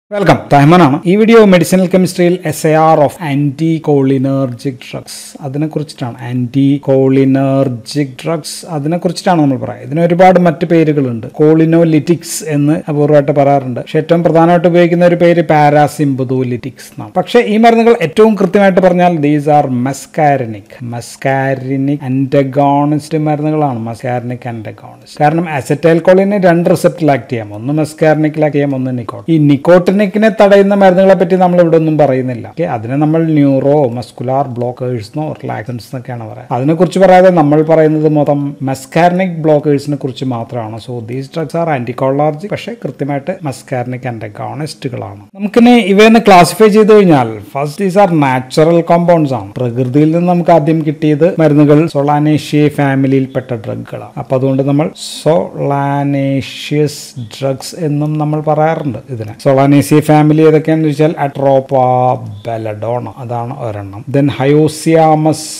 Welcome തഹമനാണ് ഈ video medicinal കെമിസ്ട്രിയിൽ S A R of anti cholinergic drugs അതിനെ കുറിച്ചിട്ടാണ് ആന്റി കോളിനർജിക് ഡ്രഗ്സ് അതിനെ കുറിച്ചിട്ടാണ് നമ്മൾ പറയുക ഇതിന് ഒരുപാട് മറ്റ് പേരുകളുണ്ട് കോളിനോലിറ്റിക്സ് എന്ന് അപൂർവമായിട്ട് പറയാറുണ്ട് പക്ഷെ ഏറ്റവും പ്രധാനമായിട്ട് ഉപയോഗിക്കുന്ന ഒരു പേര് പാരാസിംബുദോലിറ്റിക്സ് എന്നാണ് പക്ഷേ ഈ മരുന്നുകൾ ഏറ്റവും കൃത്യമായിട്ട് പറഞ്ഞാൽ ദീസ് ആർ മെസ്കാരനിക് മെസ്കാരിനിക് അൻറ്റഗോണിസ്റ്റ് മരുന്നുകളാണ് മെസ്കാരനിക് അൻറ്റഗോണിസ്റ്റ് കാരണം അസറ്റൈൽ കോളിന് രണ്ട് റിസപ്റ്റിൽ ആക്ട് ചെയ്യാം ഒന്ന് മെസ്കാരനിക്കിൽ ആക്ട് ചെയ്യാം ഒന്ന് നിക്കോട്ട് ഈ നിക്കോട്ടിനിക്കിനെ തടയുന്ന മരുന്നുകളെ പറ്റി നമ്മൾ ഇവിടെ ഒന്നും പറയുന്നില്ല ഓക്കെ അതിനെ നമ്മൾ ന്യൂറോ മസ്കുലാർ ബ്ലോക്കേഴ്സ് റിലാക്സൻസ് എന്നൊക്കെയാണ് പറയുക അതിനെക്കുറിച്ച് പറയാതെ നമ്മൾ പറയുന്നത് മൊത്തം മെസ്കാരനിക് ബ്ലോക്കേഴ്സിനെ കുറിച്ച് മാത്രമാണ് so these drugs are anticholinergic പക്ഷേ കൃത്യമായിട്ട് മെസ്കാരനിക് അൻറ്റഗോണിസ്റ്റുകളാണ് നമുക്കിനി ഇവയൊന്ന് ക്ലാസിഫൈ ചെയ്ത് കഴിഞ്ഞാൽ first these are natural compounds ആണ് പ്രകൃതിയിൽ നിന്ന് നമുക്ക് ആദ്യം കിട്ടിയത് മരുന്നുകൾ സൊളാനേഷ്യ ഫാമിലിയിൽപ്പെട്ട ഡ്രഗുകളാണ് അപ്പൊ അതുകൊണ്ട് നമ്മൾ സൊളാനേഷ്യസ് ഡ്രഗ്സ് എന്നും നമ്മൾ പറയാറുണ്ട് ഇതിനെ സൊളാനേഷ്യ ഫാമിലി ഏതൊക്കെയാണെന്ന് വെച്ചാൽ അട്രോപ്പ ബെലഡോണ അതാണ് ഒരെണ്ണം ദെൻ ഹയോസിയാമസ്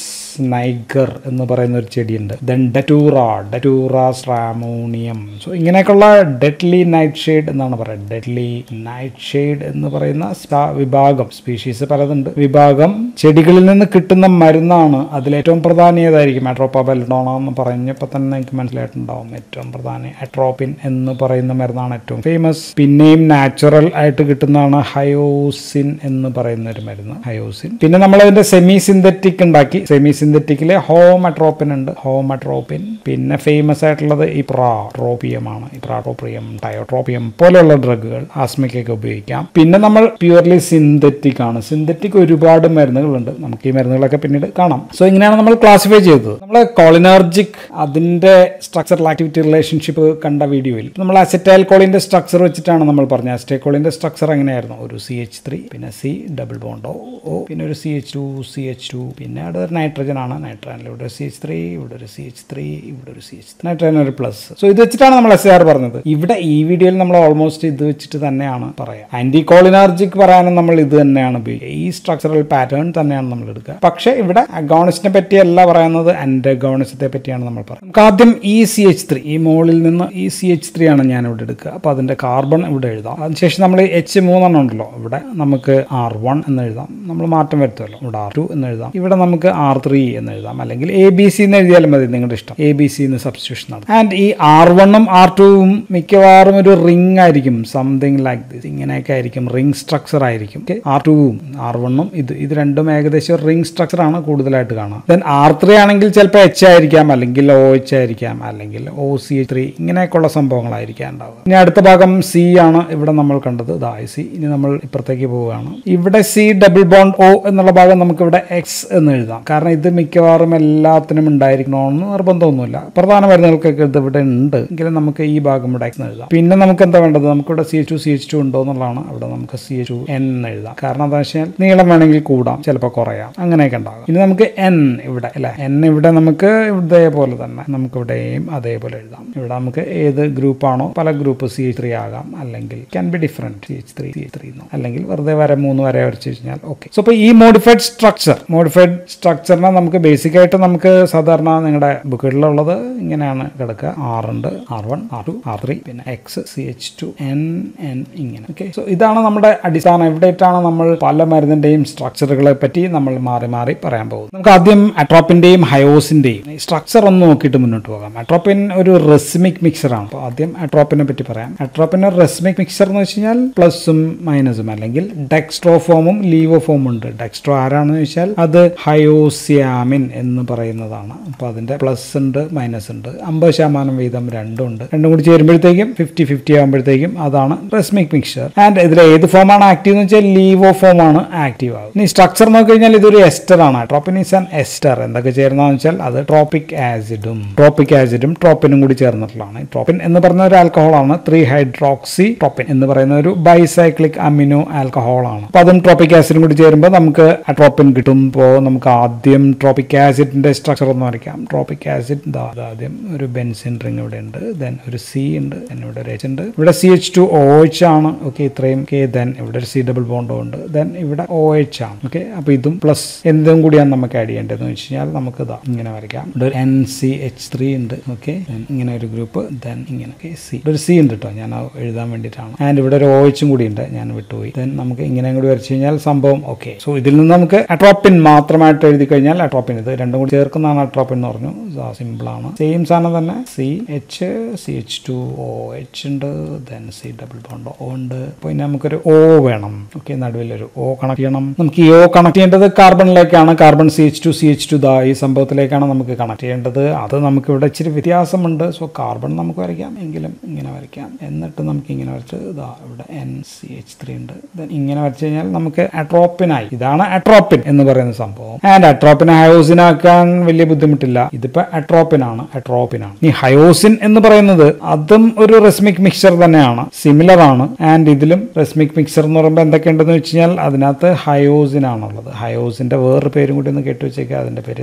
നൈഗർ എന്ന് പറയുന്ന ഒരു ചെടിയുണ്ട് then datura datura stramonium so ഇങ്ങനെയൊക്കെയുള്ള ഡെഡ്ലി നൈറ്റ് ഷെയ്ഡ് എന്നാണ് പറയുന്നത് ഡെഡ്ലി നൈറ്റ് ഷെയ്ഡ് എന്ന് പറയുന്ന സ്റ്റാ- വിഭാഗം സ്പീഷീസ് പലതുണ്ട് വിഭാഗം ചെടികളിൽ നിന്ന് കിട്ടുന്ന മരുന്നാണ് അതിലേറ്റവും പ്രധാനീയതായിരിക്കും അട്രോപ്പ ബെൽഡോണ എന്ന് പറഞ്ഞപ്പോൾ തന്നെ നിങ്ങൾക്ക് മനസ്സിലായിട്ടുണ്ടാവും ഏറ്റവും പ്രധാന അട്രോപ്പിൻ എന്ന് പറയുന്ന മരുന്നാണ് ഏറ്റവും ഫേമസ് പിന്നെയും നാച്ചുറൽ ആയിട്ട് കിട്ടുന്നതാണ് ഹയോസിൻ എന്ന് പറയുന്ന ഒരു മരുന്ന് ഹയോസിൻ പിന്നെ നമ്മൾ അതിന്റെ സെമി സിന്തറ്റിക് ഉണ്ടാക്കി സെമി സിന്തറ്റിക്കില് ഹോമട്രോപ്പിൻ ഉണ്ട് ഹോമട്രോപ്പിൻ പിന്നെ ഫേമസ് ആയിട്ടുള്ളത് ഇപ്രാട്രോപ്പിയം ആണ് ഇപ്രാട്രോപ്പിയം ടയോട്രോപ്പിയം പോലെയുള്ള ഡ്രഗുകൾ ആസ്മയ്ക്കൊക്കെ ഉപയോഗിക്കാം പിന്നെ നമ്മൾ പ്യുവർലി സിന്തറ്റിക് ആണ് സിന്തറ്റിക് ഒരുപാട് മരുന്നുകളുണ്ട് നമുക്ക് ഈ മരുന്നുകളൊക്കെ പിന്നീട് കാണാം സോ ഇങ്ങനെയാണ് നമ്മൾ ക്ലാസിഫൈ ചെയ്തത് നമ്മൾ കോളിനർജിക് അതിന്റെ സ്ട്രക്ചറൽ ആക്ടിവിറ്റി റിലേഷൻഷിപ്പ് കണ്ട വീഡിയോയിൽ നമ്മൾ അസറ്റൈൽ കോളിന്റെ സ്ട്രക്ചർ വെച്ചിട്ടാണ് നമ്മൾ പറഞ്ഞത് അസറ്റൈൽ കോളിന്റെ സ്ട്രക്ചർ എങ്ങനെയായിരുന്നു ഒരു സി എച്ച് ത്രീ പിന്നെ സി ഡബിൾ ബോണ്ടോ ഓ പിന്നെ ഒരു C H two C H two പിന്നെ അവിടെ ഒരു നൈട്രജൻ ആണ് നൈട്രജനിൽ ഇവിടെ ഒരു സി എച്ച് ത്രീ ഇവിടെ ഒരു സി എച്ച് ത്രീ ഇവിടെ ഒരു സി എച്ച് നൈട്രജൻ ഒരു പ്ലസ് സോ ഇത് വെച്ചിട്ടാണ് നമ്മൾ എസ് ആർ പറഞ്ഞത് ഇവിടെ ഈ വീഡിയോയിൽ നമ്മൾ ഓൾമോസ്റ്റ് ഇത് വെച്ചിട്ട് തന്നെയാണ് പറയാം ആന്റി കോളിനാർജിക് പറയാനും നമ്മൾ ഇത് തന്നെയാണ് ഉപയോഗിക്കുക ഈ സ്ട്രക്ചറൽ പാറ്റേൺ തന്നെയാണ് നമ്മൾ എടുക്കുക പക്ഷേ ഇവിടെ അഗോണിസ്റ്റിനെ പറ്റിയല്ല പറയുന്നത് അൻറ്റഗോണിസത്തെ പറ്റിയാണ് നമ്മൾ പറയുന്നത് നമുക്ക് ആദ്യം ഈ സി എച്ച് ത്രീ ഈ മോളിൽ നിന്ന് ഈ സി എച്ച് ത്രീ ആണ് ഞാൻ ഇവിടെ എടുക്കുക അപ്പോൾ അതിന്റെ കാർബൺ ഇവിടെ എഴുതാം അതിനുശേഷം നമ്മൾ എച്ച് മൂന്നെണ്ണം ഉണ്ടല്ലോ ഇവിടെ നമുക്ക് ആർ വൺ എന്ന് എഴുതാം നമ്മൾ മാറ്റം വരുത്തുമല്ലോ ഇവിടെ ആർ ടു എന്ന് എഴുതാം ഇവിടെ നമുക്ക് ആർ ത്രീ എന്ന് എഴുതാം അല്ലെങ്കിൽ എ ബി സി എന്ന് എഴുതിയാലും മതി നിങ്ങളുടെ ഇഷ്ടം എ ബി സി എന്ന് സബ്സ്റ്റിറ്റ്യൂഷൻ നടത്തും ആൻഡ് ഈ ആർ വണ്ണും ആർ ടുവും മിക്കവാറും ഒരു റിംഗ് ആയിരിക്കും സംതിങ് ലൈക്ക് ദിസ് ഇങ്ങനെയൊക്കെ ആയിരിക്കും റിംഗ് സ്ട്രക്ചർ ആയിരിക്കും ആർ ടുവും ആർ വണ്ണും ഇത് ഇത് രണ്ടും ഏകദേശം റിംഗ് സ്ട്രക്ചർ ആണ് കൂടുതലായിട്ട് കാണുക ദെൻ ആർ ത്രീ ആണെങ്കിൽ ചിലപ്പോൾ എച്ച് ആയിരിക്കാം അല്ലെങ്കിൽ ഒ എച്ച് ആയിരിക്കാം അല്ലെങ്കിൽ ഒ സി എച്ച് ത്രീ ഇങ്ങനെയൊക്കെയുള്ള സംഭവങ്ങളായിരിക്കാം ഉണ്ടാവുക ഇനി അടുത്ത ഭാഗം സി ആണ് ഇവിടെ നമ്മൾ കണ്ടത് ദാ സി ഇനി നമ്മൾ ഇപ്പുറത്തേക്ക് പോവുകയാണ് ഇവിടെ സി ഡബിൾ ബോണ്ട് ഒ എന്നുള്ള ഭാഗം നമുക്ക് ഇവിടെ എക്സ് എന്ന് എഴുതാം കാരണം ഇത് മിക്കവാറും എല്ലാത്തിനും ഉണ്ടായിരിക്കണമെന്ന് നിർബന്ധമൊന്നുമില്ല പ്രധാന മരുന്നുകൾക്കൊക്കെ ഇത് ഇവിടെ ഉണ്ട് എങ്കിലും നമുക്ക് ഈ ഭാഗം ഇവിടെ എക്സ് എന്ന് എഴുതാം പിന്നെ നമുക്ക് എന്താ വേണ്ടത് നമുക്കിവിടെ C H two C H two ഉണ്ടോ എന്നുള്ളതാണ് അവിടെ നമുക്ക് സി എച്ച് ടു എൻ എന്ന് എഴുതാം കാരണം എന്താ വെച്ചാൽ നീളം വേണമെങ്കിൽ കൂടാം ചിലപ്പോൾ കുറയാം അങ്ങനെയൊക്കെ ഉണ്ടാകും ഇനി നമുക്ക് എൻ ഇവിടെ അല്ലെ എൻ ഇവിടെ നമുക്ക് ഇതേപോലെ തന്നെ നമുക്ക് ഇവിടെയും അതേപോലെ എഴുതാം ഇവിടെ നമുക്ക് ഏത് ഗ്രൂപ്പാണോ പല ഗ്രൂപ്പ് സി എച്ച് ത്രീ ആകാം അല്ലെങ്കിൽ can be different C H three C H three അല്ലെങ്കിൽ വെറുതെ വര മൂന്ന് വരെ വരച്ച് കഴിഞ്ഞാൽ ഓക്കെ സോ അപ്പോൾ ഈ മോഡിഫൈഡ് സ്ട്രക്ചർ മോഡിഫൈഡ് സ്ട്രക്ചറിനെ നമുക്ക് ബേസിക് ആയിട്ട് നമുക്ക് സാധാരണ നിങ്ങളുടെ ബുക്കുകളിലുള്ളത് ഇങ്ങനെയാണ് കിടക്കുക ആർ ഉണ്ട് R one R two R three പിന്നെ X C H two N N ഇങ്ങനെ ഓക്കെ സോ ഇതാണ് നമ്മുടെ അടിസ്ഥാനം എവിടെയിട്ടാണ് നമ്മൾ പല മരുന്നിന്റെയും സ്ട്രക്ചറുകളെ പറ്റി നമ്മൾ മാറി മാറി പറയാൻ പോകുന്നത് നമുക്ക് ആദ്യം അട്രോപ്പിന്റെയും ഹയോസിന്റെയും സ്ട്രക്ചർ ഒന്ന് നോക്കിയിട്ട് മുന്നോട്ട് പോകാം അട്രോപ്പിൻ ഒരു റെസ്മിക് മിക്സർ ആണ് അപ്പോൾ ആദ്യം അട്രോപ്പിനെ പറ്റി പറയാം അട്രോപ്പിൻ ഒരു റെസ്മിക് മിക്സർ എന്ന് വെച്ച് കഴിഞ്ഞാൽ പ്ലസും മൈനസും അല്ലെങ്കിൽ ഡെക്സ്ട്രോ ഫോമും ലീവോ ഫോമും ഉണ്ട് ഡെക്സ്ട്രോ ആരാണെന്ന് വെച്ചാൽ അത് ഹയോസിയാമിൻ എന്ന് പറയുന്നതാണ് അപ്പോൾ അതിന്റെ പ്ലസ് ഉണ്ട് മൈനസ് ഉണ്ട് അമ്പത് ശതമാനം വീതം രണ്ടും ഉണ്ട് രണ്ടും കൂടി ചേരുമ്പോഴത്തേക്കും ഫിഫ്റ്റി ഫിഫ്റ്റി ആകുമ്പോഴത്തേക്കും അതാണ് റെസ്മിക് മിക്സർ ആൻഡ് ഇതിൽ ഏത് ഫോമാണ് ആക്റ്റീവ് എന്ന് വെച്ചാൽ ലീവോ ഫോം ആണ് ആക്റ്റീവ് ആകും ഇനി സ്ട്രക്ചർ നോക്കി കഴിഞ്ഞാൽ ഇതൊരു എസ്റ്റർ ആണ് ട്രോപ്പിൻ ഈസ് ആൻ എസ്റ്റർ എന്തൊക്കെ ചേരുന്നതെന്ന് വെച്ചാൽ അത് ട്രോപ്പിക് ആസിഡും ട്രോപ്പിക് ആസിഡും ട്രോപ്പിനും കൂടി ചേർന്നിട്ടുള്ളതാണ് ട്രോപ്പിൻ എന്ന് പറയുന്ന ഒരു ആൽക്കഹോൾ ആണ് ത്രീ ഹൈഡ്രോക്സി ട്രോപ്പിൻ എന്ന് പറയുന്ന ഒരു ബൈസൈക്ലിക് അമിനോ ആൽക്കഹോൾ ആണ് അപ്പൊ അതും ട്രോപ്പിക് ആസിഡും കൂടി ചേരുമ്പോൾ നമുക്ക് ആ ട്രോപ്പിൻ കിട്ടുമ്പോൾ നമുക്ക് ആദ്യം ട്രോപ്പിക് ആസിഡിന്റെ സ്ട്രക്ചർ ഒന്ന് വരയ്ക്കാം ട്രോപ്പിക് ആസിഡ് ഇതാ ആദ്യം ഒരു ബെൻസിൻ റിംഗ് ഇവിടെ ഉണ്ട് ദെൻ ഒരു സി ഉണ്ട് then ഇവിടെ ഒരു എച്ച് ഉണ്ട് ഇവിടെ C H two O H ആണ് ഓക്കെ ഇത്രയും കെ ദെൻ ഇവിടെ ഒരു സി ഡബിൾ ബോണ്ടോ ഉണ്ട് ദെൻ ഇവിടെ ഒ എച്ച് ആണ് ഓക്കെ അപ്പൊ ഇതും പ്ലസ് എന്തും കൂടിയാണ് നമുക്ക് ആഡ് ചെയ്യേണ്ടതെന്ന് വെച്ച് കഴിഞ്ഞാൽ നമുക്ക് ഇതാ ഇങ്ങനെ വരയ്ക്കാം ഇവിടെ എൻ സി എച്ച് ത്രീ ഉണ്ട് ഓക്കെ ഇങ്ങനെ ഒരു ഗ്രൂപ്പ് ദെൻ ഇങ്ങനെ സി ഒരു സി ഉണ്ട് കേട്ടോ ഞാൻ അത് എഴുതാൻ വേണ്ടിയിട്ടാണ് ആൻഡ് ഇവിടെ ഒരു ഒ എച്ചും കൂടി ഉണ്ട് ഞാൻ വിട്ടുപോയി ദെൻ നമുക്ക് ഇങ്ങനെ കൂടി വരച്ചു കഴിഞ്ഞാൽ സംഭവം ഓക്കെ സോ ഇതിൽ നിന്ന് നമുക്ക് അട്രോപ്പിൻ മാത്രമായിട്ട് എഴുതി കഴിഞ്ഞാൽ അട്രോപ്പിൻ ഇത് രണ്ടും കൂടി ചേർക്കുന്നതാണ് അട്രോപ്പിൻ എന്ന് പറഞ്ഞു സിമ്പിൾ ആണ് സെയിം സാധനം തന്നെ C H C H two O H ഉണ്ട് then C double bond O ഉണ്ട് അപ്പോൾ ഇനി നമുക്കൊരു ഒ വേണം ഓക്കെ നടുവിലൊരു ഒ കണക്ട് ചെയ്യണം നമുക്ക് ഈ ഒ കണക്ട് ചെയ്യേണ്ടത് കാർബണിലേക്കാണ് carbon C H two C H two ദാ ഈ സംഭവത്തിലേക്കാണ് നമുക്ക് കണക്ട് ചെയ്യേണ്ടത് അത് നമുക്ക് ഇവിടെ ഇച്ചിരി വ്യത്യാസമുണ്ട് സോ കാർബൺ നമുക്ക് വരയ്ക്കാം എങ്കിലും ഇങ്ങനെ വരയ്ക്കാം എന്നിട്ട് നമുക്ക് ഇങ്ങനെ വരച്ച് ഇതാ ഇവിടെ എൻ സി എച്ച് ത്രീ ഉണ്ട് ദെൻ ഇങ്ങനെ വരച്ചു കഴിഞ്ഞാൽ നമുക്ക് അട്രോപ്പിനായി ഇതാണ് അട്രോപ്പിൻ എന്ന് പറയുന്ന സംഭവം ആൻഡ് അട്രോപ്പിനെ ഹയോസിനാക്കാൻ വലിയ ബുദ്ധിമുട്ടില്ല ഇതിപ്പോ അട്രോപ്പിനാണ് അട്രോപ്പിനാണ് ഈ ഹയോസിൻ എന്ന് പറയുന്നത് അതും ഒരു റെസ്മിക് മിക്സർ തന്നെയാണ് സിമിലർ ആണ് ആൻഡ് ഇതിലും റെസ്മിക് മിക്സർ എന്ന് പറയുമ്പോൾ എന്തൊക്കെയുണ്ടെന്ന് വെച്ച് കഴിഞ്ഞാൽ അതിനകത്ത് ഹയോസിൻ ആണുള്ളത് ഹയോസിന്റെ വേറൊരു പേരും കൂടി ഒന്ന് കേട്ടു വെച്ചേക്കുക അതിന്റെ പേര്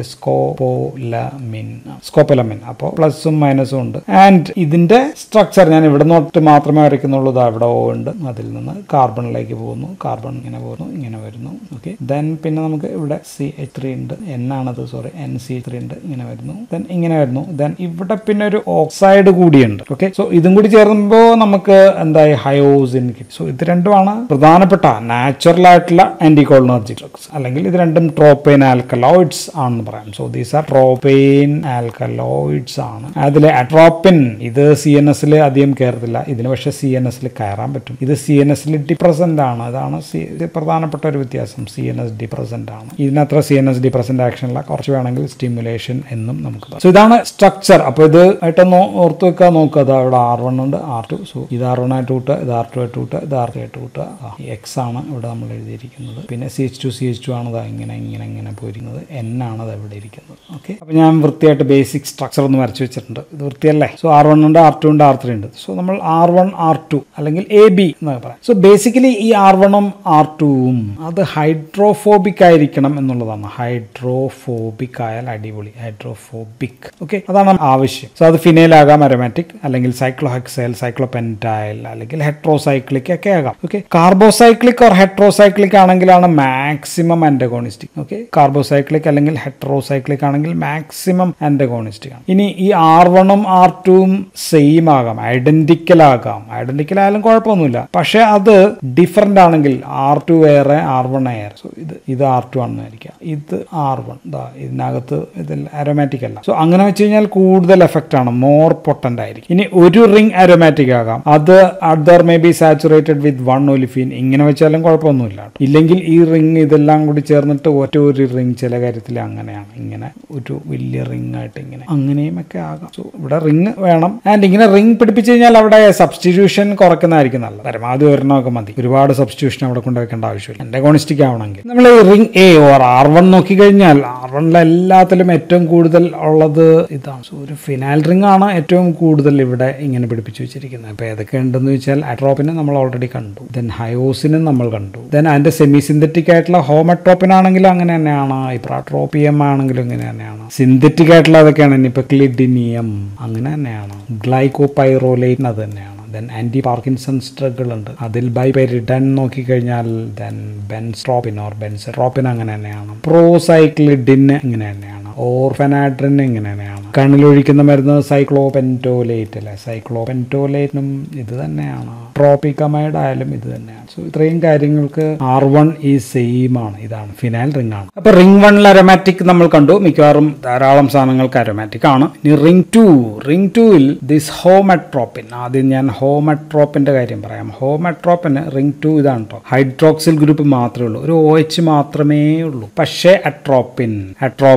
സ്കോപോലമിൻ സ്കോപ്പലമിൻ അപ്പോൾ പ്ലസും മൈനസും ഉണ്ട് ആൻഡ് ഇതിന്റെ സ്ട്രക്ചർ ഞാൻ ഇവിടെ നോട്ട് മാത്രമേ വരയ്ക്കുന്നുള്ളൂ ഇതാ ഇവിടെ ഓ ഉണ്ട് അതിൽ നിന്ന് കാർബണിലേക്ക് പോകുന്നു കാർബൺ ഇങ്ങനെ പോകുന്നു ഇങ്ങനെ വരുന്നു ഓക്കെ ദെൻ പിന്നെ നമുക്ക് ഇവിടെ സി എച്ച് ത്രീ ഉണ്ട് എൻ ആണത് സോറി എൻ സി ത്രീ ഉണ്ട് ഇങ്ങനെ വരുന്നു ദെൻ ഇങ്ങനെ വരുന്നു ദെൻ ഇവിടെ പിന്നെ ഒരു ഓക്സൈഡ് കൂടിയുണ്ട് ഓക്കെ സോ ഇതും കൂടി ചേർന്നുമ്പോൾ നമുക്ക് എന്തായി ഹയോസിൻ കിട്ടും സോ ഇത് രണ്ടുമാണ് പ്രധാനപ്പെട്ട നാച്ചുറൽ ആയിട്ടുള്ള ആന്റികോളിനർജി ഡ്രഗ്സ് അല്ലെങ്കിൽ ഇത് രണ്ടും ട്രോപ്പൈൻ ആൽക്കലോയിഡ്സ് ആണെന്ന് പറയാം so these are tropane alkaloids ആണ് അതിൽ അട്രോപ്പിൻ ഇത് സി എൻ എസിൽ അധികം കയറത്തില്ല ഇതിന് പക്ഷേ സി എൻ എസിൽ കയറാൻ പറ്റും ഇത് സി എൻ എസിൽ ഡിപ്രസന്റ് ആണ് അതാണ് സി ഇത് പ്രധാനപ്പെട്ട ഒരു വ്യത്യാസം സി എൻ എസ് ഡിപ്രസന്റ് ആണ് ഇതിനത്ര C N S depressant action ഇല്ല കുറച്ച് വേണമെങ്കിൽ സ്റ്റിമുലേഷൻ എന്നും നമുക്ക് പറയാം സോ ഇതാണ് സ്ട്രക്ചർ അപ്പോൾ ഇത് ആയിട്ടൊന്ന് ഓർത്ത് വെക്കാൻ നോക്കുക അതാ ഇവിടെ ആർ വൺ ഉണ്ട് ആർ ടു സോ ഇത് ആർ വൺ ആയിട്ട് കൂട്ടുക ഇത് ആർ ടു ആയിട്ട് കൂട്ടുക ഇത് ആർ ത്രീ ആയിട്ട് കൂട്ടുക എക്സ് ആണ് ഇവിടെ നമ്മൾ എഴുതിയിരിക്കുന്നത് പിന്നെ C H two C H two ആണ് ഇതാ ഇങ്ങനെ ഇങ്ങനെ ഇങ്ങനെ പോയിരിക്കുന്നത് എൻ ആണ് അത് ഇവിടെ ഇരിക്കുന്നത് ഓക്കെ അപ്പോൾ ഞാൻ വൃത്തിയായിട്ട് ബേസിക് സ്ട്രക്ചർ ഒന്ന് വരച്ച് വെച്ചിട്ടുണ്ട് ഇത് വൃത്തിയല്ലേ സോ ആർ വൺ ഉണ്ട് ആർ ടു ഉണ്ട് ആർ ത്രീ ഉണ്ട് സോ നമ്മൾ ആർ വൺ ആർ ടു അല്ലെങ്കിൽ എ ബി എന്നൊക്കെ പറയാം സോ ബേസിക്കലി ഈ ആർ വണ്ണും ആർ ടുവും അത് ഹൈഡ്രോഫോബിക് ആയിരിക്കണം എന്നുള്ളതാണ് ഹൈഡ്രോഫോബിക് ആയാൽ അടിപൊളി ഹൈഡ്രോഫോബിക് ഓക്കെ അതാണ് ആവശ്യം സോ അത് ഫിനൈൽ ആകാം അരോമാറ്റിക് അല്ലെങ്കിൽ സൈക്ലോഹെക്സൈൽ സൈക്ലോപെൻറ്റൈൽ അല്ലെങ്കിൽ ഹെട്രോസൈക്ലിക് ഒക്കെ ആകാം ഓക്കെ കാർബോസൈക്ലിക് ഓർ ഹെട്രോസൈക്ലിക് ആണെങ്കിലാണ് മാക്സിമം ആന്റഗോണിസ്റ്റിക് ഓക്കെ കാർബോസൈക്ലിക് അല്ലെങ്കിൽ ഹെട്രോസൈക്ലിക് ആണെങ്കിൽ മാക്സിമം ആന്റഗോണിസ്റ്റിക് ആണ് ഇനി ഈ ആർ വണ്ണും ആർ ടുവും സെയിം ആകാം ഐഡന്റിക്കൽ ആകാം ഐഡന്റിക്കൽ ആയാലും കുഴപ്പമൊന്നുമില്ല പക്ഷെ അത് ഡിഫറെന്റ് ആണെങ്കിൽ ആർ ടു വേറെ ആർ വൺ എയർ സോ ഇത് ഇത് ആർ ടു ആണെന്നായിരിക്കാം ഇത് ആർ വൺ ഇതാ ഇതിനകത്ത് ഇതിൽ അരോമാറ്റിക് അല്ല സോ അങ്ങനെ വെച്ച് കഴിഞ്ഞാൽ കൂടുതൽ എഫക്റ്റ് ആണ് മോർ പൊട്ടന്റ് ആയിരിക്കും ഇനി ഒരു റിംഗ് അരോമാറ്റിക് ആകാം അത് other may be saturated with one olefin ഇങ്ങനെ വെച്ചാലും കുഴപ്പമൊന്നുമില്ല കേട്ടോ. ഇല്ലെങ്കിൽ ഈ റിംഗ് ഇതെല്ലാം കൂടി ചേർന്നിട്ട് ഒറ്റ ഒരു റിംഗ് ചില കാര്യത്തിൽ അങ്ങനെയാണ് ഇങ്ങനെ ഒരു വലിയ റിംഗ് ആയിട്ട് ഇങ്ങനെ അങ്ങനെയും ഒക്കെ ആകാം സോ ഇവിടെ റിംഗ് വേണം ആൻഡ് ഇങ്ങനെ റിംഗ് പിടിപ്പിച്ച് കഴിഞ്ഞാൽ അവിടെ സബ്സ്റ്റിറ്റ്യൂഷൻ കുറയ്ക്കുന്നതായിരിക്കും നല്ലത് പരമാവധി ഒരെണ്ണമൊക്കെ മതി ഒരുപാട് സബ്സ്റ്റിറ്റ്യൂഷൻ അവിടെ കൊണ്ടുവയ്ക്കേണ്ട ആവശ്യമില്ല എൻ്റെ കോണിസ്റ്റിക് ആവണമെങ്കിൽ നമ്മൾ ഈ ring A or R one നോക്കി കഴിഞ്ഞാൽ ആർ വണ്ണിലെ എല്ലാത്തിലും ഏറ്റവും കൂടുതൽ ഉള്ളത് ഇതാണ് സോ ഒരു ഫിനാൽ റിംഗ് ആണ് ഏറ്റവും കൂടുതൽ ഇവിടെ ഇങ്ങനെ പിടിപ്പിച്ച് വെച്ചിരിക്കുന്നത് അപ്പോൾ ഏതൊക്കെ ഉണ്ടെന്ന് വെച്ചാൽ അട്രോപ്പിനെ നമ്മൾ ഓൾറെഡി കണ്ടു ദെൻ ഹയോസിനും നമ്മൾ കണ്ടു ദെൻ അതിന്റെ സെമി സിന്തറ്റിക് ആയിട്ടുള്ള ഹോമട്രോപ്പിനാണെങ്കിലും അങ്ങനെ തന്നെയാണ് ഇപ്രാട്രോപ്പിയം ആണെങ്കിലും ഇങ്ങനെ തന്നെയാണ് സിന്തറ്റിക് ആയിട്ടുള്ള അതൊക്കെയാണ് ഇനിയിപ്പോൾ ക്ലിഡിനിയം അങ്ങനെ തന്നെയാണ് ഗ്ലൈക്കോപൈറോലേറ്റ് അത് തന്നെയാണ് ദെൻ ആന്റി പാർക്കിൻസൺ സ്ട്രഗിൾ ഉണ്ട് അതിൽ ബൈപെരിഡൻ നോക്കിക്കഴിഞ്ഞാൽ ദെൻ ബെൻസ്ട്രോപ്പിൻ ഓർ ബെൻസട്രോപ്പിൻ അങ്ങനെ തന്നെയാണ് പ്രോസൈക്ലിഡിൻ ഇങ്ങനെ തന്നെയാണ് ഓർഫനാഡ്രിൻ ഇങ്ങനെ തന്നെയാണ് കണ്ണിലൊഴിക്കുന്ന മരുന്ന് സൈക്ലോപെൻറ്റോലേറ്റ് അല്ലെ സൈക്ലോപെൻറ്റോലേറ്റിനും ഇത് തന്നെയാണ് ട്രോപ്പിക്കമൈഡ് ആയാലും ഇത് തന്നെയാണ് സോ ഇത്രയും കാര്യങ്ങൾക്ക് ആർ വൺ ഈ സെയിം ആണ് ഇതാണ് ഫിനാൽ റിംഗ് ആണ് അപ്പൊ റിംഗ് വണ്ണിൽ അരോമാറ്റിക് നമ്മൾ കണ്ടു മിക്കവാറും ധാരാളം സാധനങ്ങൾക്ക് അരോമാറ്റിക് ആണ് ഇനി റിംഗ് ടു റിംഗ് ടുവിൽ ദിസ് ഹോമെട്രോപ്പിൻ ആദ്യം ഞാൻ ഹോമെട്രോപ്പിന്റെ കാര്യം പറയാം ഹോമെട്രോപ്പിന് റിംഗ് ടു ഇതാണ് കേട്ടോ ഹൈഡ്രോക്സിൽ ഗ്രൂപ്പ് മാത്രമേ ഉള്ളൂ ഒരു ഒ എച്ച് മാത്രമേ ഉള്ളൂ പക്ഷേ അട്രോപ്പിൻ അട്രോപ്പിൻ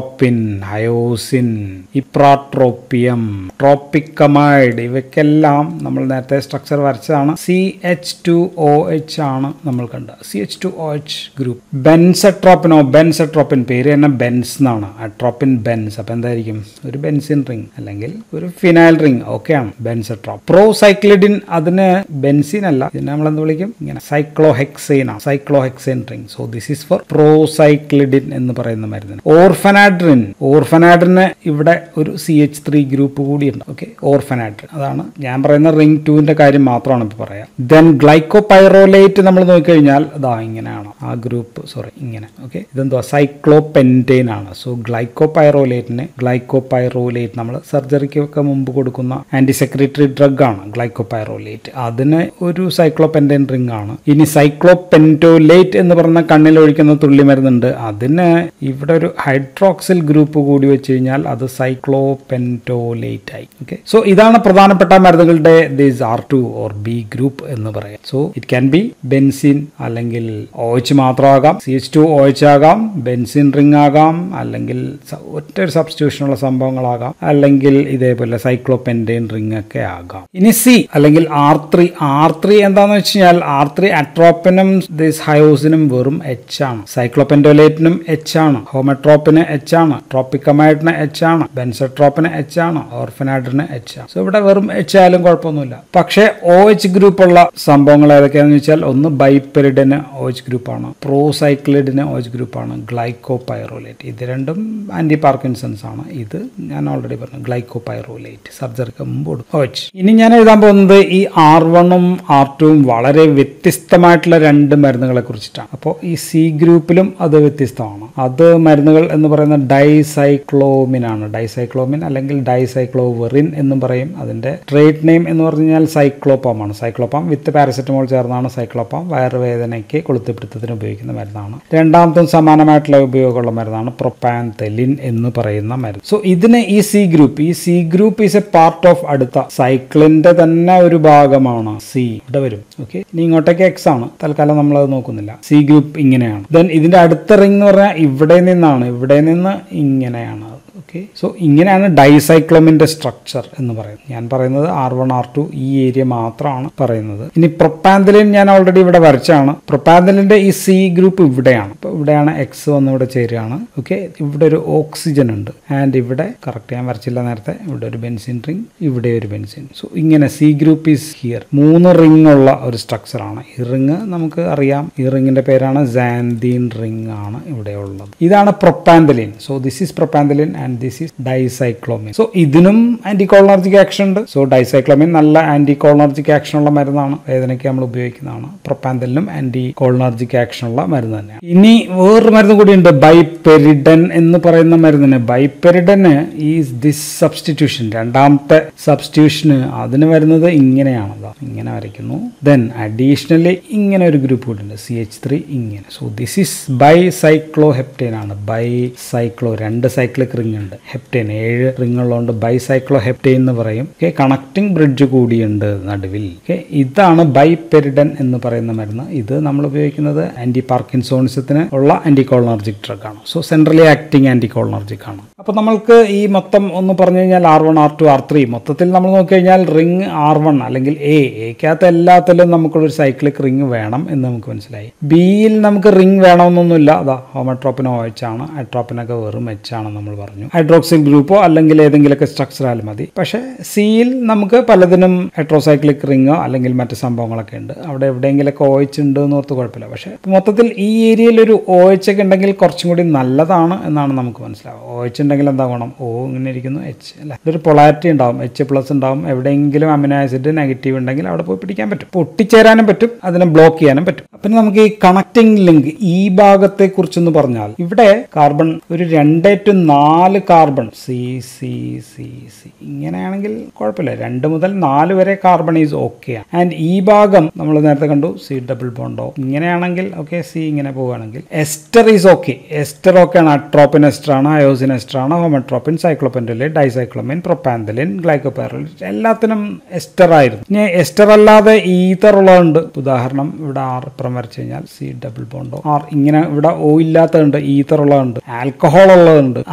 ഹയോസിൻ ഇപ്രാട്രോപ്പിയം ട്രോപ്പിക്കമൈഡ് ഇവയ്ക്കെല്ലാം നമ്മൾ നേരത്തെ സ്ട്രക്ചർ വരച്ചതാണ് C H two O H ആണ് നമ്മൾ കണ്ടത് C H two O H group ബെൻസെട്രോപ്പിനോ ബെൻസെട്രോപ്പിൻ പേര് തന്നെ ബെൻസ് എന്നാണ് അട്രോപ്പിൻ ബെൻസ് അപ്പൊ എന്തായിരിക്കും ഒരു ബെൻസിൻ റിംഗ് അല്ലെങ്കിൽ ഒരു ഫിനൈൽ റിംഗ് ഒക്കെയാണ് ബെൻസെട്രോപ്പ് പ്രോ സൈക്ലിഡിൻ അതിന് ബെൻസിൻ അല്ല ഇതിനെ നമ്മൾ എന്ത് വിളിക്കും ഇങ്ങനെ സൈക്ലോഹെക്സൈൻ ആണ് cyclohexane ring so this is for procyclidine എന്ന് പറയുന്ന മരുന്നിന് ഓർഫനാഡ്രിൻ ഓർഫനാഡ്രിന് ഇവിടെ ഒരു സി എച്ച് ത്രീ ഗ്രൂപ്പ് കൂടിയുണ്ട് ഓക്കെ ഓർഫനാഡ്രിൻ അതാണ് ഞാൻ പറയുന്ന റിംഗ് ടുവിന്റെ കാര്യം മാത്രമാണ് ഇപ്പോൾ പറയാം ദെൻ ഗ്ലൈക്കോപൈറോലേറ്റ് നമ്മൾ നോക്കിക്കഴിഞ്ഞാൽ അതാ ഇങ്ങനെയാണ് ആ ഗ്രൂപ്പ് സോറി ഇങ്ങനെ ഓക്കെ ഇതെന്തുവാ സൈക്ലോപെൻറ്റെയിൻ ആണ് സോ ഗ്ലൈക്കോപൈറോലേറ്റിന് ഗ്ലൈക്കോപൈറോലേറ്റ് നമ്മൾ സർജറിക്കൊക്കെ മുമ്പ് കൊടുക്കുന്ന ആന്റി സെക്രട്ടറി ഡ്രഗ് ആണ് ഗ്ലൈക്കോപൈറോലേറ്റ് അതിന് ഒരു സൈക്ലോപെൻറ്റെയിൻ റിംഗ് ആണ് ഇനി സൈക്ലോപെൻറ്റോലേറ്റ് എന്ന് പറഞ്ഞ കണ്ണിൽ ഒഴിക്കുന്ന തുള്ളി മരുന്നുണ്ട് അതിന് ഇവിടെ ഒരു ഹൈഡ്രോക്സിൽ ഗ്രൂപ്പ് കൂടി വെച്ച് കഴിഞ്ഞാൽ അത് സൈക്ലോപെൻറ്റോലേറ്റ് ആയി ഓക്കെ സോ ഇതാണ് പ്രധാനപ്പെട്ട മരുന്നുകളുടെ this R two or B group എന്ന് പറയാം so it can be benzene അല്ലെങ്കിൽ ഒ എച്ച് മാത്രമാകാം C H two O H ആകാം ബെൻസിൻ റിംഗ് ആകാം അല്ലെങ്കിൽ സ- ഒറ്റ ഒരു സബ്സ്റ്റിറ്റ്യൂഷനുള്ള സംഭവങ്ങളാകാം അല്ലെങ്കിൽ ഇതേപോലെ സൈക്ലോപെൻറ്റൈൻ റിംഗ് ഒക്കെ ആകാം ഇനി സി അല്ലെങ്കിൽ ആർ ത്രീ ആർ ത്രീ എന്താന്ന് വെച്ച് കഴിഞ്ഞാൽ ആർ ത്രീ അട്രോപ്പിനും ദിസ് ഹയോസിനും വെറും എച്ച് ആണ് സൈക്ലോപെൻറ്റോലേറ്റിനും എച്ച് ആണ് ഹോമെട്രോപ്പിന് എച്ച് ആണ് ട്രോപ്പിക്കമൈഡിന് എച്ച് ആണ് ബെൻസട്രോപ്പിന് എച്ച് ആണ് ഓർഫനാഡിന് എച്ച് ആണ് സോ ഇവിടെ വെറും എച്ച് ആയാലും കുഴപ്പമൊന്നുമില്ല പക്ഷേ ഒ എച്ച് ഗ്രൂപ്പ് ഉള്ള സംഭവങ്ങൾ ഏതൊക്കെയാണെന്ന് വെച്ചാൽ ഒന്ന് ബൈപ്പെരിഡിന് ഒ എച്ച് ഗ്രൂപ്പാണ് പ്രോസൈക്ലിഡിന് ഒ എച്ച് ഗ്രൂപ്പാണ് ഗ്ലൈക്കോപൈറോലേറ്റ് ഇത് രണ്ടും ആന്റി പാർക്കിൻസൺസ് ആണ് ഇത് ഞാൻ ഓൾറെഡി പറഞ്ഞു ഗ്ലൈക്കോപൈറോലേറ്റ് സർജറിക്ക് മുമ്പ് കൊടുക്കും ഒ എച്ച് ഇനി ഞാൻ എഴുതാൻ പോകുന്നത് ഈ ആർ വണ്ണും ആർ ടുവും വളരെ വ്യത്യസ്തമായിട്ടുള്ള രണ്ട് മരുന്നുകളെ കുറിച്ചിട്ടാണ് അപ്പോൾ ഈ സി ഗ്രൂപ്പിലും അത് വ്യത്യസ്തമാണ് അത് മരുന്നുകൾ എന്ന് പറയുന്ന ഡൈസൈക്ലോമിൻ ആണ് ഡൈസൈക്ലോമിൻ അല്ലെങ്കിൽ ഡൈസൈക്ലോവെറിൻ എന്നും പറയും അതിന്റെ ട്രേഡ് നെയിം എന്ന് പറഞ്ഞു കഴിഞ്ഞാൽ സൈക്ലോപ്പാം ആണ് സൈക്ലോപ്പാം വിത്ത് പാരസെറ്റമോൾ ചേർന്നാണ് സൈക്ലോപ്പാം വയറുവേദനയ്ക്ക് കൊളുത്തിപ്പിടുത്തത്തിന് ഉപയോഗിക്കുന്ന മരുന്നാണ് രണ്ടാമത്തും സമാനമായിട്ടുള്ള ഉപയോഗമുള്ള മരുന്നാണ് പ്രൊപ്പാൻതെലിൻ എന്ന് പറയുന്ന മരുന്ന് സോ ഇതിന് ഈ സി ഗ്രൂപ്പ് ഈ C group is a part of അടുത്ത സൈക്ലിന്റെ തന്നെ ഒരു ഭാഗമാണ് സി ഇവിടെ വരും ഓക്കെ ഇനി ഇങ്ങോട്ടേക്ക് എക്സ് ആണ് തൽക്കാലം നമ്മൾ അത് നോക്കുന്നില്ല സി ഗ്രൂപ്പ് ഇങ്ങനെയാണ് ദെൻ ഇതിന്റെ അടുത്ത റിംഗ് എന്ന് പറഞ്ഞാൽ ഇവിടെ നിന്നാണ് ഇവിടെ നിന്ന് ഇങ്ങനെയാണ് ഓക്കെ സോ ഇങ്ങനെയാണ് ഡൈസൈക്ലോമിന്റെ സ്ട്രക്ചർ എന്ന് പറയുന്നത് ഞാൻ പറയുന്നത് ആർ വൺ ആർ ടു ഈ ഏരിയ മാത്രമാണ് പറയുന്നത് ഇനി പ്രൊപ്പാന്തലിൻ ഞാൻ ഓൾറെഡി ഇവിടെ വരച്ചാണ് പ്രൊപ്പാന്തലിന്റെ ഈ സി ഗ്രൂപ്പ് ഇവിടെയാണ് അപ്പോൾ ഇവിടെയാണ് എക്സ് വന്ന് ഇവിടെ ചേരുകയാണ് ഓക്കെ ഇവിടെ ഒരു ഓക്സിജൻ ഉണ്ട് ആൻഡ് ഇവിടെ കറക്റ്റ് ഞാൻ വരച്ചില്ല നേരത്തെ ഇവിടെ ഒരു ബെൻസിൻ റിംഗ് ഇവിടെ ഒരു ബെൻസിൻ സോ ഇങ്ങനെ സി ഗ്രൂപ്പ് ഈസ് ഹിയർ മൂന്ന് റിംഗ് ഉള്ള ഒരു സ്ട്രക്ചറാണ് ഈ റിംഗ് നമുക്ക് അറിയാം ഈ റിംഗിന്റെ പേരാണ് സാൻതീൻ റിംഗ് ആണ് ഇവിടെ ഉള്ളത് ഇതാണ് propantheline so this is propantheline and this is dicyclomine so ഇതിനും ആന്റികോളർജിക് ആക്ഷൻ ഉണ്ട് സോ ഡൈസൈക്ലോമിൻ നല്ല ആന്റികോളർജിക് ആക്ഷൻ ഉള്ള മരുന്നാണ് വേദനയ്ക്ക് നമ്മൾ ഉപയോഗിക്കുന്നതാണ് പ്രൊപ്പാന്തലിനും ആന്റി കോളർജിക് ആക്ഷൻ ഉള്ള മരുന്ന് തന്നെയാണ് ഇനി വേറൊരു മരുന്ന് കൂടി ഉണ്ട് ബൈപെരിഡൻ എന്ന് പറയുന്ന മരുന്നിന് ബൈപെരിഡന് ഈ ദിസ് സബ്സ്റ്റിറ്റ്യൂഷൻ രണ്ടാമത്തെ സബ്സ്റ്റിറ്റ്യൂഷന് അതിന് വരുന്നത് ഇങ്ങനെയാണ് ദാ ഇങ്ങനെ വരയ്ക്കുന്നു ദെൻ അഡീഷണലി ഇങ്ങനെ ഒരു ഗ്രൂപ്പ് കൂടി ഉണ്ട് സി എച്ച് ത്രീ ഇങ്ങനെ so this is bicycloheptane ആണ് ബൈ സൈക്ലോ രണ്ട് സൈക്ലിക് റിംഗ് ഉണ്ട് ഹെപ്റ്റൈൻ ഏഴ് റിംഗ് ഉള്ളതുകൊണ്ട് ബൈ സൈക്ലോ ഹെപ്റ്റൈൻ എന്ന് പറയും ഓക്കെ കണക്ടിംഗ് ബ്രിഡ്ജ് കൂടിയുണ്ട് നടുവിൽ ഓക്കെ ഇതാണ് ബൈപെരിഡൻ എന്ന് പറയുന്ന മരുന്ന് ഇത് നമ്മൾ ഉപയോഗിക്കുന്നത് ആന്റി പാർക്കിൻസോണിസത്തിന് ഉള്ള ആന്റി കോളർജിക് ഡ്രഗ് ആണ് so centrally acting anticholinergic ആണ് അപ്പോൾ നമ്മൾക്ക് ഈ മൊത്തം ഒന്ന് പറഞ്ഞു കഴിഞ്ഞാൽ R one R two R three മൊത്തത്തിൽ നമ്മൾ നോക്കിക്കഴിഞ്ഞാൽ റിംഗ് ആർ വൺ അല്ലെങ്കിൽ എ എക്കകത്ത് എല്ലാത്തിലും നമുക്കൊരു സൈക്ലിക് റിംഗ് വേണം എന്ന് നമുക്ക് മനസ്സിലായി ബിയിൽ നമുക്ക് റിംഗ് വേണമെന്നൊന്നുമില്ല അതാ ഹോമട്രോപ്പിന് ഒ എച്ച് ആണ് ഹൈഡ്രോപ്പിനൊക്കെ വെറും എച്ച് ആണ് നമ്മൾ പറഞ്ഞു ഹൈഡ്രോക്സിൽ ഗ്രൂപ്പോ അല്ലെങ്കിൽ ഏതെങ്കിലുമൊക്കെ സ്ട്രക്ചർ ആയാലും മതി പക്ഷേ സിയിൽ നമുക്ക് പലതിനും ഹെട്രോസൈക്ലിക് റിങ്ങോ അല്ലെങ്കിൽ മറ്റ് സംഭവങ്ങളൊക്കെ ഉണ്ട് അവിടെ എവിടെയെങ്കിലൊക്കെ ഒ എച്ച് ഉണ്ട് എന്ന് ഓർത്ത് കുഴപ്പമില്ല പക്ഷേ മൊത്തത്തിൽ ഈ ഏരിയയിൽ ഒരു ഒ എച്ച് ഒക്കെ ഉണ്ടെങ്കിൽ കുറച്ചും കൂടി നല്ലതാണ് എന്നാണ് നമുക്ക് മനസ്സിലാവുക ഒ എച്ച് ഉണ്ടെങ്കിൽ എന്താ വേണം ഓ ഇങ്ങനെ ഇരിക്കുന്നു എച്ച് അല്ല ഇതൊരു പൊളാരിറ്റി ഉണ്ടാവും എച്ച് പ്ലസ് ഉണ്ടാവും എവിടെയെങ്കിലും അമിനോ ആസിഡ് നെഗറ്റീവ് ഉണ്ടെങ്കിൽ അവിടെ പോയി പിടിക്കാൻ പറ്റും പൊട്ടിച്ചേരാനും പറ്റും അതിനെ ബ്ലോക്ക് ചെയ്യാനും പറ്റും പിന്നെ നമുക്ക് ഈ കണക്ടിംഗ് ലിങ്ക് ഈ ഭാഗത്തെ കുറിച്ചൊന്ന് പറഞ്ഞാൽ ഇവിടെ കാർബൺ ഒരു രണ്ട് ടു നാല് carbon C C C C ഇങ്ങനെയാണെങ്കിൽ കുഴപ്പമില്ല രണ്ട് മുതൽ നാല് വരെ കാർബൺ ഈസ് ഓക്കെ ആൻഡ് ഈ ഭാഗം നമ്മൾ നേരത്തെ കണ്ടു സി ഡബിൾ ബോണ്ടോ ഇങ്ങനെയാണെങ്കിൽ ഓക്കെ സി ഇങ്ങനെ പോവുകയാണെങ്കിൽ ester is okay ester okay ആണ് അട്രോപ്പിൻ എസ്റ്റർ ആണ് അയോസിൻ എസ്റ്റർ ആണ് ഹോമട്രോപ്പിൻ സൈക്ലോപെൻഡലിൻ ഡൈസൈക്ലോമിൻ പ്രൊപ്പാന്തലിൻ ഗ്ലൈക്കോപാരലിൻ എല്ലാത്തിനും എസ്റ്റർ ആയിരുന്നു ഇനി എസ്റ്റർ അല്ലാതെ ഈതർ ഉള്ളതുണ്ട് ഉദാഹരണം ഇവിടെ ആർ ഇപ്പുറം വരച്ചു കഴിഞ്ഞാൽ സി ഡബിൾ ബോണ്ടോ ആർ ഇങ്ങനെ ഇവിടെ ഓ ഇല്ലാത്തതുണ്ട് ഈതർ ഉള്ളതുണ്ട് ആൽക്കഹോൾ ഉള്ളതുണ്ട് അമൈഡ്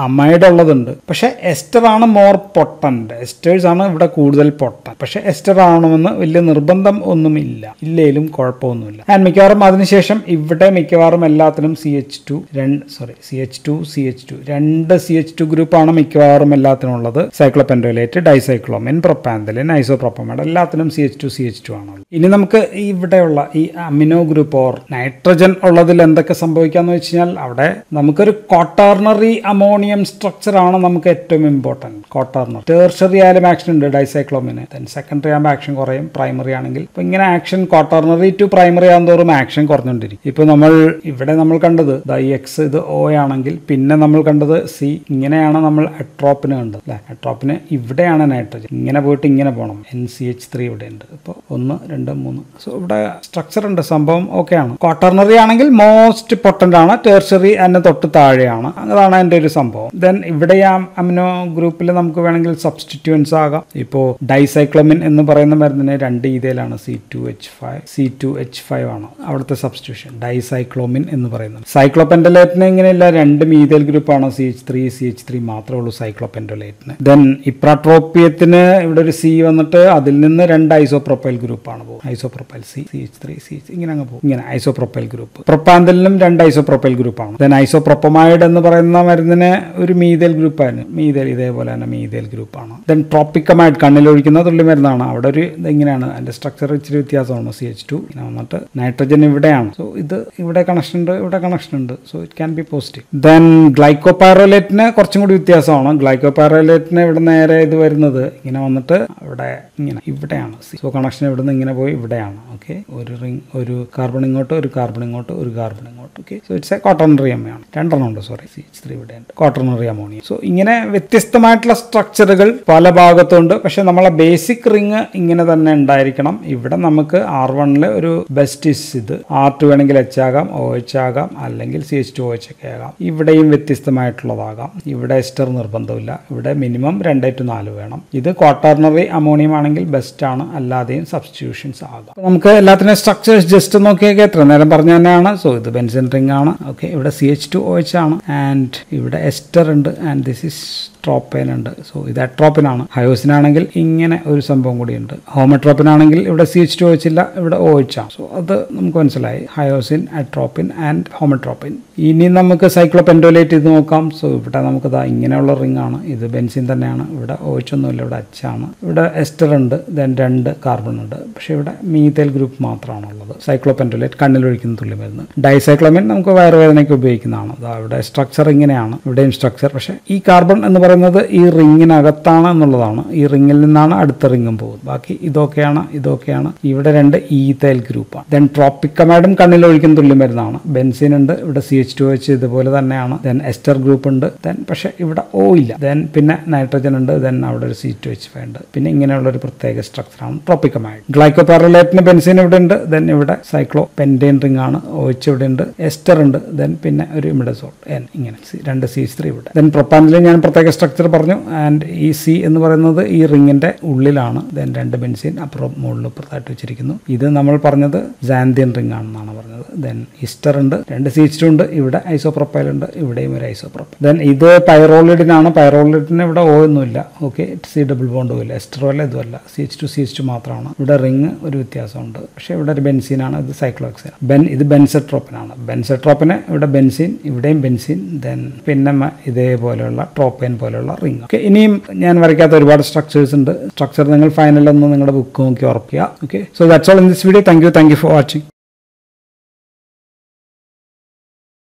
സ്പീഡ് ഉള്ളതുണ്ട് പക്ഷെ എസ്റ്റർ ആണ് മോർ പൊട്ടന്റ് എസ്റ്റേഴ്സ് ആണ് ഇവിടെ കൂടുതൽ പൊട്ടൻ പക്ഷെ എസ്റ്റർ ആവണമെന്ന് വലിയ നിർബന്ധം ഒന്നുമില്ല ഇല്ലേലും കുഴപ്പമൊന്നുമില്ല ആൻഡ് മിക്കവാറും അതിനുശേഷം ഇവിടെ മിക്കവാറും എല്ലാത്തിനും സി എച്ച് ടു രണ്ട് sorry C H two C H two രണ്ട് സി എച്ച് ടു ഗ്രൂപ്പാണ് മിക്കവാറും എല്ലാത്തിനും ഉള്ളത് സൈക്ലോപെൻഡോലേറ്റ് ഡൈസൈക്ലോമിൻ പ്രൊപ്പാന്തലിൻ ഐസോപ്രോപ്പമേഡ് എല്ലാത്തിനും C H two C H two ആണുള്ളത് ഇനി നമുക്ക് ഇവിടെയുള്ള ഈ അമിനോ ഗ്രൂപ്പ് ഓർ നൈട്രജൻ ഉള്ളതിൽ എന്തൊക്കെ സംഭവിക്കാന്ന് വെച്ച് കഴിഞ്ഞാൽ അവിടെ നമുക്കൊരു ക്വാട്ടർണറി അമോണിയം സ്ട്രക്ചർ ആണ് നമുക്ക് ഏറ്റവും ഇമ്പോർട്ടൻറ്റ് ക്വാട്ടർണർ ടേർഷറി ആയാലും ആക്ഷൻ ഉണ്ട് ഡൈസൈക്ലോമിന് ദെൻ സെക്കൻഡറി ആകുമ്പോൾ ആക്ഷൻ കുറയും പ്രൈമറി ആണെങ്കിൽ ഇപ്പൊ ഇങ്ങനെ ആക്ഷൻ ക്വാട്ടർണറി ടു പ്രൈമറി ആകുന്നതോറും ആക്ഷൻ കുറഞ്ഞുകൊണ്ടിരിക്കും ഇപ്പൊ നമ്മൾ ഇവിടെ നമ്മൾ കണ്ടത് ദ എക്സ് ഇത് ഒ ആണെങ്കിൽ പിന്നെ നമ്മൾ കണ്ടത് സി ഇങ്ങനെയാണ് നമ്മൾ അട്രോപ്പിന് കണ്ടത് അല്ലെ അട്രോപ്പിന് ഇവിടെയാണ് നൈട്രജൻ ഇങ്ങനെ പോയിട്ട് ഇങ്ങനെ പോകണം എൻ സി എച്ച് ത്രീ ഇവിടെ ഉണ്ട് ഇപ്പോൾ ഒന്ന് രണ്ട് മൂന്ന് സോ ഇവിടെ സ്ട്രക്ചർ ഉണ്ട് സംഭവം ഓക്കെ ആണ് ക്വാട്ടർണറി ആണെങ്കിൽ മോസ്റ്റ് പൊട്ടന്റ് ആണ് ടേർഷറി അതിന് തൊട്ട് താഴെയാണ് അതാണ് എൻ്റെ ഒരു സംഭവം ദെൻ ഇവിടെ ആ അമിനോ ഗ്രൂപ്പിൽ നമുക്ക് വേണമെങ്കിൽ സബ്സ്റ്റിറ്റ്യൂൻസ് ആകാം ഇപ്പോൾ ഡൈസൈക്ലമിൻ എന്ന് പറയുന്ന മരുന്നിന് രണ്ട് ഈതയിലാണ് C two H five C two H five ആണ് അവിടുത്തെ സബ്സ്റ്റിറ്റ്യൂഷൻ ഡൈസൈക്ലോമിൻ എന്ന് പറയുന്നത് സൈക്ലോപെൻഡലേറ്റിന് ഇങ്ങനെയില്ല രണ്ട് മീതേൽ ഗ്രൂപ്പാണ് C H three C H three മാത്രമേ ഉള്ളൂ സൈക്ലോപെൻഡലേറ്റിന് ദെൻ ഇപ്രാട്രോപ്പിയത്തിന് ഇവിടെ ഒരു സി വന്നിട്ട് അതിൽ നിന്ന് രണ്ട് ഐസോപ്രൊപ്പൈൽ ഗ്രൂപ്പാണ് പോകും isopropyl C C H three C H ഇങ്ങനെ അങ്ങ് പോകും ഇങ്ങനെ ഐസോപ്രൊപ്പൈൽ ഗ്രൂപ്പ് പ്രൊപ്പാന്തലിനും രണ്ട് ഐസോപ്രൊപ്പൈൽ ഗ്രൂപ്പാണ് ദെൻ ഐസോപ്രൊപ്പമൈഡ് എന്ന് പറയുന്ന മരുന്നിന് ഒരു മീതേൽ ഗ്രൂപ്പാണ് മീതേൽ ഇതേപോലെ തന്നെ മീതേൽ ഗ്രൂപ്പാണ് ദെൻ ട്രോപ്പിക്കമൈഡ് കണ്ണിലൊഴിക്കുന്ന തുള്ളി മരുന്നാണ് അവിടെ ഒരു ഇത് ഇങ്ങനെയാണ് അതിന്റെ സ്ട്രക്ചർ ഇച്ചിരി വ്യത്യാസമാണ് സി എച്ച് ടു ഇങ്ങനെ വന്നിട്ട് നൈട്രജൻ ഇവിടെയാണ് സോ ഇത് ഇവിടെ കണക്ഷൻ ഉണ്ട് ഇവിടെ കണക്ഷൻ ഉണ്ട് so it can be positive then ഗ്ലൈക്കോപൈറോലേറ്റിന് കുറച്ചും കൂടി വ്യത്യാസമാണ് ഗ്ലൈക്കോപൈറോലേറ്റിന് ഇവിടെ നേരെ ഇത് വരുന്നത് ഇങ്ങനെ വന്നിട്ട് ഇവിടെ ഇങ്ങനെ ഇവിടെയാണ് സോ കണക്ഷൻ ഇവിടെ നിന്ന് ഇങ്ങനെ പോയി ഇവിടെയാണ് ഓക്കെ ഒരു റിംഗ് ഒരു കാർബൺ ഇങ്ങോട്ട് ഒരു കാർബൺ ഇങ്ങോട്ട് ഒരു കാർബൺ ഇങ്ങോട്ട് okay so it's a quaternary അമ്മയാണ് രണ്ടെണ്ണം ഉണ്ട് സോറി സി എച്ച് ത്രീ ഇവിടെ ഉണ്ട് കോട്ടണറി അമോണിയ സോ ഇങ്ങനെ വ്യത്യസ്തമായിട്ടുള്ള സ്ട്രക്ചറുകൾ പല ഭാഗത്തുണ്ട് പക്ഷെ നമ്മളെ ബേസിക് റിങ് ഇങ്ങനെ തന്നെ ഉണ്ടായിരിക്കണം ഇവിടെ നമുക്ക് ആർ വണ്ണിൽ ഒരു ബെസ്റ്റ് ഇസ് ഇത് ആർ ടു വേണമെങ്കിൽ എച്ച് ആകാം ഒ എച്ച് ആകാം അല്ലെങ്കിൽ C H two O H ഒക്കെ ആകാം ഇവിടെയും വ്യത്യസ്തമായിട്ടുള്ളതാകാം ഇവിടെ എസ്റ്റർ നിർബന്ധമില്ല ഇവിടെ മിനിമം രണ്ട് ടു നാല് വേണം ഇത് ക്വാട്ടർണറി അമോണിയം ആണെങ്കിൽ ബെസ്റ്റ് ആണ് അല്ലാതെയും സബ്സ്റ്റിറ്റ്യൂഷൻസ് ആകാം അപ്പൊ നമുക്ക് എല്ലാത്തിനും സ്ട്രക്ചേഴ്സ് ജസ്റ്റ് നോക്കിയൊക്കെ എത്ര നേരം പറഞ്ഞ തന്നെയാണ് സോ ഇത് ബെൻസിൻ റിംഗ് ആണ് ഓക്കെ ഇവിടെ C H two O H ആണ് ആൻഡ് ഇവിടെ എസ്റ്റർ ഉണ്ട് ആൻഡ് ദിസ് ഇസ് ട്രോപ്പേൻ ഉണ്ട് സോ ഇത് അട്രോപ്പിനാണ് ഹയോസിനാണെങ്കിൽ ഇങ്ങനെ ഒരു സംഭവം കൂടിയുണ്ട് ഹോമട്രോപ്പിനാണെങ്കിൽ ഇവിടെ സി എച്ച് ടു വെച്ചില്ല ഇവിടെ ഒ എച്ച് ആണ് സോ അത് നമുക്ക് മനസ്സിലായി ഹയോസിൻ അട്രോപ്പിൻ ആൻഡ് ഹോമട്രോപ്പിൻ ഇനി നമുക്ക് സൈക്ലോപെൻഡോലേറ്റ് ഇത് നോക്കാം സോ ഇവിടെ നമുക്ക് ദാ ഇങ്ങനെയുള്ള റിംഗ് ആണ് ഇത് ബെൻസിൻ തന്നെയാണ് ഇവിടെ ഒ എച്ച് ഒന്നുമില്ല ഇവിടെ അച്ചാണ് ഇവിടെ എസ്റ്റർ ഉണ്ട് ദെൻ രണ്ട് കാർബൺ ഉണ്ട് പക്ഷെ ഇവിടെ മീതേൽ ഗ്രൂപ്പ് മാത്രമാണ് ഉള്ളത് സൈക്ലോപെൻഡോലേറ്റ് കണ്ണിലൊഴിക്കുന്ന തുള്ളി മരുന്ന് ഡൈസൈക്ലോമിൻ നമുക്ക് വയറുവേദനയ്ക്ക് ഉപയോഗിക്കുന്നതാണ് ദാ ഇവിടെ സ്ട്രക്ചർ ഇങ്ങനെയാണ് ഇവിടെയും സ്ട്രക്ചർ പക്ഷെ ഈ കാർബൺ എന്ന് പറയുന്നത് ഈ റിങ്ങിനകത്താണ് എന്നുള്ളതാണ് ഈ റിങ്ങിൽ നിന്നാണ് അടുത്ത റിങ്ങും പോകുന്നത് ബാക്കി ഇതൊക്കെയാണ് ഇതൊക്കെയാണ് ഇവിടെ രണ്ട് ഈതൈൽ ഗ്രൂപ്പാണ് ദെൻ ട്രോപ്പിക്കമാഡും കണ്ണിൽ ഒഴിക്കുന്ന തുല്യം മരുന്നാണ് ബെൻസിൻ ഉണ്ട് ഇവിടെ സി എച്ച് ടു എച്ച് ഇതുപോലെ തന്നെയാണ് ദെൻ എസ്റ്റർ ഗ്രൂപ്പ് ഉണ്ട് ദെൻ പക്ഷെ ഇവിടെ ഓ ഇല്ല ദെൻ പിന്നെ നൈട്രജൻ ഉണ്ട് ദെൻ അവിടെ ഒരു സി ടു എച്ച് ഫൈവ് ഉണ്ട് പിന്നെ ഇങ്ങനെയുള്ള ഒരു പ്രത്യേക സ്ട്രക്ചറാണ് ട്രോപ്പിക്കമാഡ് ഗ്ലൈക്കോപാരലേറ്റിന് ബെൻസിൻ ഇവിടെ ഉണ്ട് ദെൻ ഇവിടെ സൈക്ലോ പെൻറ്റേൻ റിംഗ് ആണ് ഒ എച്ച് ഇവിടെ ഉണ്ട് എസ്റ്റർ ഉണ്ട് ദെൻ പിന്നെ ഒരു ഇമിഡസോൾ എൻ ഇങ്ങനെ സി- രണ്ട് സി ത്രീ ഇവിടെ ദെൻ പ്രൊപ്പാനിൽ ഞാൻ പ്രത്യേക സ്ട്രക്ചർ പറഞ്ഞു ആൻഡ് ഈ സി എന്ന് പറയുന്നത് ഈ റിങ്ങിന്റെ ഉള്ളിലാണ് ദെൻ രണ്ട് ബെൻസിൻ അപ്പുറം മുകളിൽ ഇപ്പുറത്തായിട്ട് വെച്ചിരിക്കുന്നു ഇത് നമ്മൾ പറഞ്ഞത് സാന്തിയൻ റിംഗ് ആണെന്നാണ് പറഞ്ഞത് ദെൻ ഇസ്റ്റർ ഉണ്ട് രണ്ട് സി എച്ച് ഉണ്ട് ഇവിടെ ഐസോപ്രൊപ്പൈൽ ഉണ്ട് ഇവിടെയും ഒരു ഐസോപ്രൊപ്പൈൽ ദെൻ ഇത് പൈറോളിഡിനാണ് പൈറോളിഡിന് ഇവിടെ ഓ ഒന്നുമില്ല ഓക്കെ സി ഡബിൾ ബോണ്ടും ഇല്ല എസ്റ്ററോ അല്ല ഇതുമല്ല C H two C H two മാത്രമാണ് ഇവിടെ റിങ് ഒരു വ്യത്യാസമുണ്ട് പക്ഷേ ഇവിടെ ഒരു ബെൻസീനാണ് ഇത് സൈക്ലോക്സിൻ ബെൻ ഇത് ബെൻസെട്രോപ്പിനാണ് ബെൻസെട്രോപ്പിന് ഇവിടെ ബെൻസിൻ ഇവിടെയും ബെൻസിൻ ദെൻ പിന്നെ മ- ഇതേപോലെയുള്ള ട്രോപ്പൈൻ പോലെയുള്ള റിങ് ഓക്കെ ഇനിയും ഞാൻ വരയ്ക്കാത്ത ഒരുപാട് സ്ട്രക്ചേഴ്സ് ഉണ്ട് സ്ട്രക്ചർ നിങ്ങൾ ഫൈനൽ ഒന്ന് നിങ്ങളുടെ ബുക്ക് നോക്കി ഉറപ്പിക്കുക okay so that's all in this video thank you thank you for watching